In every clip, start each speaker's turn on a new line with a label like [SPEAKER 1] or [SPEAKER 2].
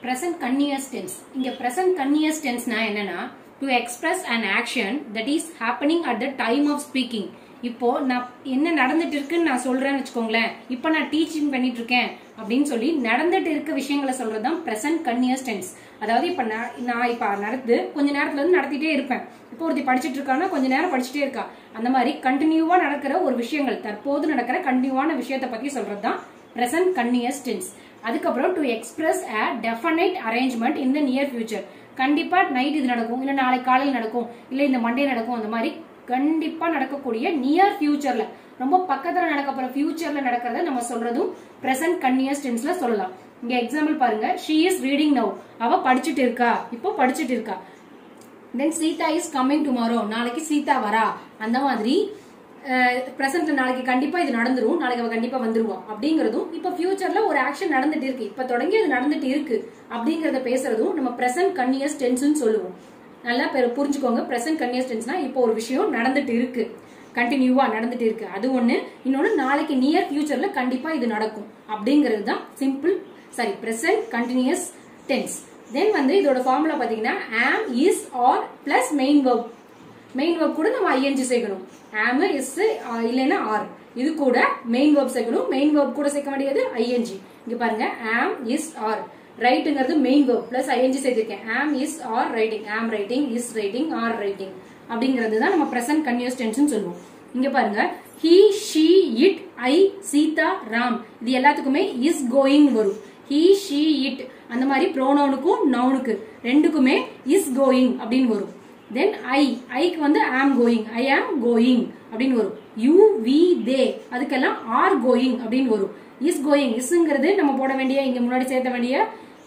[SPEAKER 1] present continuous tense இங்க present continuous tenseனா என்னன்னா to express an action that is happening at the time of speaking இப்போ நான் என்ன நடந்துட்டு இருக்குன்னு நான் சொல்றேன்னு வச்சுக்கோங்களேன் இப்போ நான் டீச்சிங் பண்ணிட்டு இருக்கேன் அப்படின்னு சொல்லி நடந்துட்டு இருக்க விஷயங்களை சொல்றதுதான் present continuous tense அதாவது இப்ப நான் நான் இப்ப நடந்து கொஞ்ச நேரத்துல இருந்து நடத்திட்டே இருப்பேன் இப்போ ஒருத்தி படிச்சிட்டு இருக்கான்னா கொஞ்ச நேரம் படிச்சுட்டே இருக்கா அந்த மாதிரி கண்டினியூவா நடக்கிற ஒரு விஷயங்கள் தற்போது நடக்கிற கண்டினியூவான விஷயத்தை பத்தி சொல்றதுதான் present continuous tense அதுக்கப்புறம் to express a definite arrangement in the near future கண்டிப்பா நைட் இது நடக்கும் இல்ல நாளைக்கு காலையில் நடக்கும் இல்ல இந்த மண்டே நடக்கும் அந்த மாதிரி கண்டிப்பா நடக்கக்கூடிய நியர் ஃபியூச்சர்ல ரொம்ப பக்கத்துல நடக்க போற ஃபியூச்சர்ல நடக்கிறத நம்ம சொல்றதும் பிரசன்ட் கன்னியஸ் டென்ஸ்ல சொல்லலாம் இங்க எக்ஸாம்பிள் பாருங்க ஷீ இஸ் ரீடிங் நவ் அவ படிச்சுட்டு இருக்கா இப்போ படிச்சுட்டு இருக்கா then Sita is coming tomorrow நாளைக்கு சீதா வரா அந்த மாதிரி பிரசன்ட்ல நாளைக்கு கண்டிப்பா இது நடந்துரும் நாளைக்கு அவ கண்டிப்பா வந்துருவா அப்படிங்கறதும் இப்ப ஃபியூச்சர்ல ஒரு ஆக்ஷன் நடந்துட்டு இருக்கு இப்ப தொடங்கி அது நடந்துட்டு இருக்கு அப்படிங்கறத பேசுறதும் நம்ம பிரசன்ட் கன்னியஸ் டென்ஸ்னு சொல்லுவோம் நல்லா பெரு- புரிஞ்சுக்கோங்க பிரசன்ட் கன்னியஸ் டென்ஸ்னா இப்போ ஒரு விஷயம் நடந்துட்டு இருக்கு கண்டினியூவா நடந்துட்டு இருக்கு அது ஒண்ணு இன்னொன்னு நாளைக்கு நியர் ஃபியூச்சர்ல கண்டிப்பா இது நடக்கும் அப்படிங்கிறது தான் simple sorry present continuous tense then வந்து இதோட ஃபார்முலா பாத்தீங்கன்னா am is are plus main verb main verb கூட நம்ம ஐஎன்ஜி சேர்க்கணும் ஆம் இஸ் இல்லைன்னா ஆர் இது கூட மெயின் verb சேர்க்கணும் மெயின் verb கூட சேர்க்க முடியாது ஐஎன்ஜி இங்க பாருங்க ஆம் இஸ் ஆர் ரைட்டுங்கிறது மெயின் verb பிளஸ் ஐஎன்ஜி சேர்த்திருக்கேன் am is are writing am writing is writing are writing அப்படிங்கிறது தான் நம்ம பிரசன்ட் கன்யூஸ் டென்ஸ்னு சொல்லுவோம் இங்க பாருங்க he she it I Sita Ram இது எல்லாத்துக்குமே இஸ் கோயிங் வரும் ஹி ஷீ இட் அந்த மாதிரி ப்ரோனவுனுக்கும் நவுனுக்கு ரெண்டுக்குமே இஸ் கோயிங் அப்படின்னு வரும் தென் ஐ ஐக்கு வந்து am going I am going அப்படின்னு வரும் யூ வி தே அதுக்கெல்லாம் ஆர் கோயிங் அப்படின்னு வரும் இஸ் கோயிங் இஸ்ங்கிறது நம்ம போட வேண்டிய இங்க முன்னாடி சேர்த்த வேண்டிய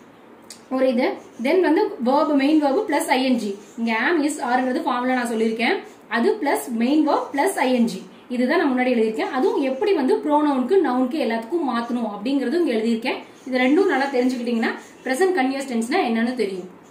[SPEAKER 1] ஒரு இது தென் வந்து verb main verb plus ING இங்க ஆம் இஸ் ஆர்ங்கிறது ஃபார்முலா நான் சொல்லியிருக்கேன் அது plus main verb plus ING இதுதான் நான் முன்னாடி எழுதியிருக்கேன் அதுவும் எப்படி வந்து ப்ரோனவுனுக்கு நவுனுக்கு எல்லாத்துக்கும் மாத்தணும் அப்படிங்கறதும் இங்க எழுதியிருக்கேன் இது ரெண்டும் நல்லா தெரிஞ்சுக்கிட்டீங்கன்னா பிரசன்ட் கன்யூஸ் டென்ஸ்னா என்னன்னு தெரியும்